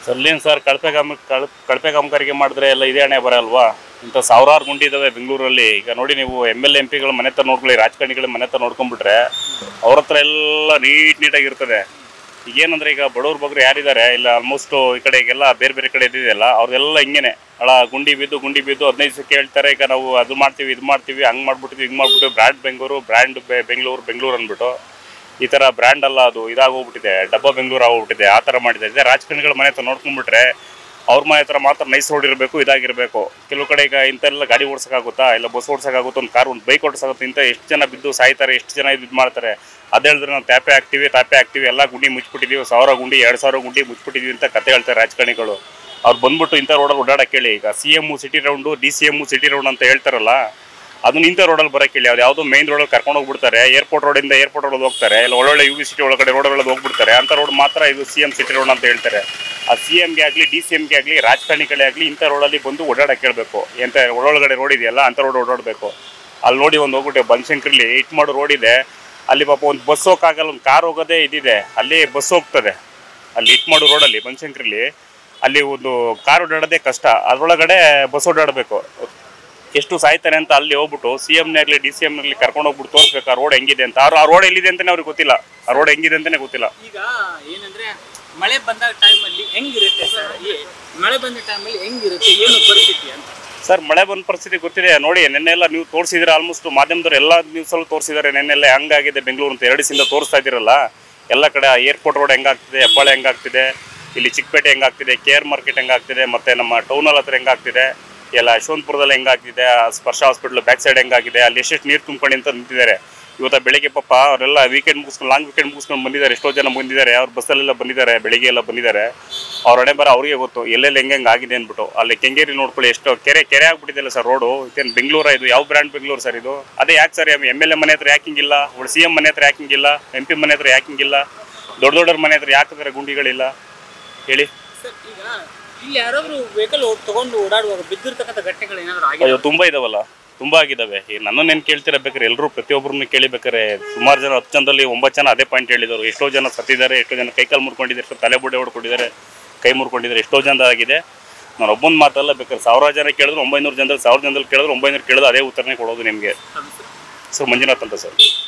ಸರ್ಲೇನು sir ಕಳಪೆ ಕಾಮ ಕಳ್ ಕಳಪೆ ಕಾಮಗಾರಿಗೆ ಮಾಡಿದ್ರೆ ಎಲ್ಲ ಇದೇ ಹಣೆ ಬರಲ್ವಾ ಇಂಥ ಸಾವಿರಾರು ಗುಂಡಿ ಇದಾವೆ ಬೆಂಗಳೂರಲ್ಲಿ ಈಗ ನೋಡಿ ನೀವು ಎಮ್ ಎಲ್ ಎಂ ಪಿಗಳ ಮನೆ ಹತ್ರ ನೋಡ್ಕೊಳ್ಳಿ ರಾಜಕಾರಣಿಗಳ ಮನೆ ಹತ್ರ ನೋಡ್ಕೊಂಡ್ಬಿಟ್ರೆ ಅವ್ರ ಹತ್ರ ಎಲ್ಲ ನೀಟ್ ನೀಟಾಗಿ ಇರ್ತದೆ ಈಗ ಏನಂದ್ರೆ ಈಗ ಬಡವ್ರ ಬಗ್ರು ಯಾರಿದ್ದಾರೆ ಇಲ್ಲ ಆಲ್ಮೋಸ್ಟ್ ಈ ಕಡೆ ಈಗೆಲ್ಲ ಬೇರೆ ಬೇರೆ ಕಡೆ ಇದ್ದಿದೆಯಲ್ಲ ಅವ್ರೆಲ್ಲ ಹಿಂಗೇನೆ ಅಳ ಗುಂಡಿ ಬಿದ್ದು ಗುಂಡಿ ಬಿದ್ದು ಹದಿನೈದು ದಿವಸ ಕೇಳ್ತಾರೆ ಈಗ ನಾವು ಅದು ಮಾಡ್ತೀವಿ ಇದು ಮಾಡ್ತೀವಿ ಹಂಗೆ ಮಾಡ್ಬಿಟ್ಟಿದ್ವಿ ಹಿಂಗೆ ಮಾಡ್ಬಿಟ್ಟು ಬ್ರ್ಯಾಂಡ್ ಬೆಂಗಳೂರು ಬ್ರ್ಯಾಂಡ್ ಬೆಂಗಳೂರು ಬೆಂಗಳೂರು ಅಂದ್ಬಿಟ್ಟು ಈ ಥರ ಬ್ರ್ಯಾಂಡ್ ಅಲ್ಲ ಅದು ಇದಾಗೋಗ್ಬಿಟ್ಟಿದೆ ಡಬ್ಬ ಬೆಂಗಳೂರು ಆಗೋಗ್ಬಿಟ್ಟಿದೆ ಆ ಥರ ಮಾಡಿದೆ ಇದೇ ರಾಜಕಾರಣಿಗಳ ಮನೆ ಹತ್ರ ನೋಡ್ಕೊಂಡ್ಬಿಟ್ರೆ ಅವ್ರ ಮನೆ ಹತ್ರ ಮಾತ್ರ ನೈಸ್ ರೋಡ್ ಇರಬೇಕು ಇದಾಗಿರಬೇಕು ಕೆಲವು ಕಡೆ ಈಗ ಇಂಥೆಲ್ಲ ಗಾಡಿ ಓಡ್ಸೋಕ್ಕಾಗುತ್ತಾ ಇಲ್ಲ ಬಸ್ ಓಡ್ಸೋಕ್ಕಾಗುತ್ತಾ ಒಂದು ಕಾರ್ ಒಂದು ಬೈಕ್ ಓಡಿಸೋಗುತ್ತೆ ಇಂಥ ಎಷ್ಟು ಜನ ಬಿದ್ದು ಸಾಯ್ತಾರೆ ಎಷ್ಟು ಜನ ಇದು ಮಾಡ್ತಾರೆ ಅದು ಹೇಳಿದ್ರೆ ನಾವು ಟ್ಯಾಪೆ ಹಾಕ್ತೀವಿ ಟ್ಯಾಪೆ ಹಾಕ್ತೀವಿ ಎಲ್ಲ ಗುಂಡಿ ಮುಚ್ಚಿಬಿಟ್ಟಿದ್ದೀವಿ ಸಾವಿರ ಗುಂಡಿ ಎರಡು ಸಾವಿರ ಗುಂಡಿ ಮುಚ್ಚಿಬಿಟ್ಟಿದ್ದೀವಿ ಅಂತ ಕತೆ ಹೇಳ್ತಾರೆ ರಾಜಕಾರಣಿಗಳು ಅವ್ರು ಬಂದ್ಬಿಟ್ಟು ಇಂಥ ರೋಡಲ್ಲಿ ಓಡಾಡಕ್ಕೆ ಹೇಳಿ ಈಗ C M city round D C M city round ಅಂತ ಹೇಳ್ತಾರಲ್ಲ ಅದನ್ನ ಇಂಥ ರೋಡಲ್ಲಿ ಬರೋಕೆ ಹೇಳಿ ಅದು ಯಾವುದೋ ಮೈನ್ ರೋಡಲ್ಲಿ ಕರ್ಕೊಂಡು ಹೋಗ್ಬಿಡ್ತಾರೆ ಏರ್ಪೋರ್ಟ್ ರೋಡಿಂದ ಏರ್ಪೋರ್ಟ್ ರೋಡ್ ಹೋಗ್ತಾರೆ ಇಲ್ಲ ಒಳ್ಳೊಳ್ಳೆ ಯು ವಿ ಸಿಟಿ ಒಳಗಡೆ ರೋಡ್ಗಳಲ್ಲಿ ಹೋಗ್ಬಿಡ್ತಾರೆ ಅಂಥ ರೋಡ್ ಮಾತ್ರ ಇದು ಸಿ ಎಮ್ ಸಿಟಿ ರೋಡ್ ಅಂತ ಹೇಳ್ತಾರೆ ಆ ಸಿ ಎಮ್ಗೆ ಆಗಲಿ ಡಿ ಸಿ ಎಮ್ಗೆ ಆಗಲಿ ರಾಜಕಾರಣಿಗಳೇ ಆಗಲಿ ಇಂಥ ರೋಡಲ್ಲಿ ಬಂದು ಓಡಾಡಕ್ಕೆ ಹೇಳ್ಬೇಕು ಎಂತ ಒಳೊಳಗಡೆ ರೋಡ್ ಇದೆಯಲ್ಲ ಅಂಥ ರೋಡ್ ಓಡಾಡಬೇಕು ಅಲ್ಲಿ ನೋಡಿ ಒಂದು ಹೋಗ್ಬಿಟ್ಟೆ ಬನಶಂಕರಿಲಿ ಇಟ್ ಮಾಡೋ ರೋಡ್ ಇದೆ ಅಲ್ಲಿ ಪಾಪ ಒಂದು ಬಸ್ ಹೋಗಕ್ಕಾಗಲ್ಲ ಒಂದು ಕಾರ್ ಹೋಗೋದೇ ಇದಿದೆ ಅಲ್ಲಿ ಬಸ್ ಹೋಗ್ತದೆ ಅಲ್ಲಿ ಇಟ್ ಮಾಡೋ ರೋಡಲ್ಲಿ ಬನಶಂಕರಿಲಿ ಅಲ್ಲಿ ಒಂದು ಕಾರ್ ಓಡಾಡೋದೇ ಕಷ್ಟ ಅದರೊಳಗಡೆ ಬಸ್ ಓಡಾಡಬೇಕು ಎಷ್ಟು ಸಾಯ್ತಾರೆ ಅಂತ ಅಲ್ಲಿ ಹೋಗ್ಬಿಟ್ಟು ಸಿ ಎಮ್ನೇ ಆಗಲಿ ಡಿ ಸಿ ಎಮ್ನಾಗಲಿ ಕರ್ಕೊಂಡು ಹೋಗ್ಬಿಟ್ಟು ತೋರಿಸ್ಬೇಕು ಆ ರೋಡ್ ಹೆಂಗಿದೆ ಅಂತ ಅವ್ರು ಆ ರೋಡ್ ಎಲ್ಲಿದೆ ಅಂತಲೇ ಅವ್ರಿಗೆ ಗೊತ್ತಿಲ್ಲ ಆ ರೋಡ್ ಹೆಂಗಿದೆ ಅಂತಲೇ ಗೊತ್ತಿಲ್ಲ ಈಗ ಏನಂದ್ರೆ ಮಳೆ ಬಂದಾಗ ಟೈಮಲ್ಲಿ ಹೆಂಗಿರುತ್ತೆ ಸರ್ ಈ ಮಳೆ ಬಂದ ಟೈಮಲ್ಲಿ ಹೆಂಗಿರುತ್ತೆ ಏನು ಪರಿಸ್ಥಿತಿ ಅಂತ ಸರ್ ಮಳೆ ಬಂದ ಪರಿಸ್ಥಿತಿ ಗೊತ್ತಿದೆ ನೋಡಿ ನೆನ್ನೆ ಎಲ್ಲ ನೀವು ತೋರಿಸಿದ್ರೆ ಆಲ್ಮೋಸ್ಟ್ ಮಾಧ್ಯಮದವ್ರು ಎಲ್ಲ ನ್ಯೂಸಲ್ಲೂ ತೋರಿಸಿದ್ದಾರೆ ನೆನ್ನೆಲ್ಲ ಹೆಂಗಾಗಿದೆ ಬೆಂಗಳೂರು ಅಂತ ಎರಡು ದಿವಸದಿಂದ ತೋರಿಸ್ತಾ ಇದ್ದೀರಲ್ಲ ಎಲ್ಲ ಕಡೆ ಏರ್ಪೋರ್ಟ್ ರೋಡ್ ಹೆಂಗಾಗ್ತಿದೆ ಹೆಬ್ಬಾಳೆ ಹೆಂಗಾಗ್ತಿದೆ ಇಲ್ಲಿ ಚಿಕ್ಕಪೇಟೆ ಹೆಂಗಾಗ್ತಿದೆ ಕೆ ಆರ್ ಮಾರ್ಕೆಟ್ ಹೆಂಗಾಗ್ತಿದೆ ಮತ್ತೆ ನಮ್ಮ ಟೌನಲ್ಲಿ ಹತ್ರ ಹೆಂಗಾಗ್ತಿದೆ ಎಲ್ಲ ಯಶವಂತಪುರದಲ್ಲಿ ಹೆಂಗಾಗ್ತಿದೆ ಆ ಸ್ಪರ್ಶ ಹಾಸ್ಪಿಟ್ಲ್ ಬ್ಯಾಕ್ ಸೈಡ್ ಹೆಂಗಾಗಿದೆ ಅಲ್ಲಿ ಎಷ್ಟೆಷ್ಟು ನೀರು ತುಂಬ್ಕೊಂಡು ಅಂತ ನಿಂತಿದ್ದಾರೆ ಇವತ್ತು ಬೆಳಿಗ್ಗೆ ಪಾಪ ಅವರೆಲ್ಲ ವೀಕೆಂಡ್ ಮುಗಿಸ್ಕೊಂಡು ಲಾಂಗ್ ವೀಕೆಂಡ್ ಮುಗಿಸ್ಕೊಂಡು ಬಂದಿದ್ದಾರೆ ಎಷ್ಟೋ ಜನ ಬಂದಿದ್ದಾರೆ ಅವ್ರ ಬಸ್ಸಲ್ಲೆಲ್ಲ ಬಂದಿದ್ದಾರೆ ಬೆಳಿಗ್ಗೆ ಎಲ್ಲ ಬಂದಿದ್ದಾರೆ ಅವ್ರ ಹಣೆ ಬರ ಅವ್ರಿಗೆ ಗೊತ್ತು ಎಲ್ಲೆಲ್ಲಿ ಹೆಂಗೆ ಹೆಂಗೆ ಆಗಿದೆ ಅಂದ್ಬಿಟ್ಟು ಅಲ್ಲಿ ಕೆಂಗೇರಿ ನೋಡ್ಕೊಳ್ಳಿ ಎಷ್ಟು ಕೆರೆ ಕೆರೆ ಆಗ್ಬಿಟ್ಟಿದೆಯಲ್ಲ ಸರ್ ರೋಡು ಇದೇನು ಬೆಂಗಳೂರ ಇದು ಯಾವ ಬ್ರ್ಯಾಂಡ್ ಬೆಂಗಳೂರು ಸರ್ ಇದು ಅದೇ ಯಾಕೆ ಸರ್ ಎಮ್ ಎಲ್ ಎ ಮನೆ ಹತ್ರ ಯಾಕಿಂಗಿಲ್ಲ ಅವಳು ಸಿ ಎಂ ಮನೆ ಹತ್ರ ಯಾಕಿಂಗಿಲ್ಲ ಎಂ ಪಿ ಮನೆ ಹತ್ರ ಯಾಕಿಂಗಿಲ್ಲ ದೊಡ್ಡ ದೊಡ್ಡವ್ರ ಮನೆ ಹತ್ರ ಯಾಕಿದ್ರೆ ಗುಂಡಿಗಳಿಲ್ಲ ಹೇಳಿ ಸರ್ ಈಗ ಇಲ್ಲಿ ಯಾರಾದ್ರೂ ವೆಹಿಕಲ್ ತಗೊಂಡು ಓಡಾಡುವಾಗ ಬಿದ್ದಿರ್ತಕ್ಕಂಥ ಘಟನೆಗಳು ಏನಾದ್ರು ಆಗಿದೆ ಅಯ್ಯೋ ತುಂಬ ಇದಾವಲ್ಲ ತುಂಬ ಆಗಿದ್ದಾವೆ ಈಗ ನನ್ನನ್ನೇನು ಕೇಳ್ತೀರಾ ಬೇಕಾದ್ರೆ ಎಲ್ಲರೂ ಪ್ರತಿಯೊಬ್ಬರನ್ನು ಕೇಳಿಬೇಕಾರೆ ಸುಮಾರು ಜನ ಹತ್ತು ಜನದಲ್ಲಿ ಒಂಬತ್ತು ಜನ ಅದೇ ಪಾಯಿಂಟ್ ಹೇಳಿದರು ಎಷ್ಟೋ ಜನ ಸತ್ತಿದ್ದಾರೆ ಎಷ್ಟೋ ಜನ ಕೈಕಾಲು ಮುರ್ಕೊಂಡಿದ್ದಾರೆ ಎಷ್ಟೋ ತಲೆ ಬುಡ್ಡೆ ಹೊಡ್ಕೊಂಡಿದ್ದಾರೆ ಕೈ ಮುರ್ಕೊಂಡಿದ್ದಾರೆ ಎಷ್ಟೋ ಜನ ಆಗಿದೆ ನಾನು ಒಬ್ಬೊಂದು ಮಾತಲ್ಲ ಬೇಕಾದ್ರೆ ಸಾವಿರಾರು ಜನ ಕೇಳಿದ್ರು ಒಂಬೈನೂರು ಜನದಲ್ಲಿ ಸಾವಿರ ಜನದಲ್ಲಿ ಕೇಳಿದ್ರು ಒಂಬೈನೂರು ಕೇಳಿದ್ರು ಅದೇ ಉತ್ತರನೇ ಕೊಡೋದು ನಿಮಗೆ ತಮ್ಮ ಹೆಸರು? ಸರ್ ಮಂಜುನಾಥ್ ಅಂತ ಸರ್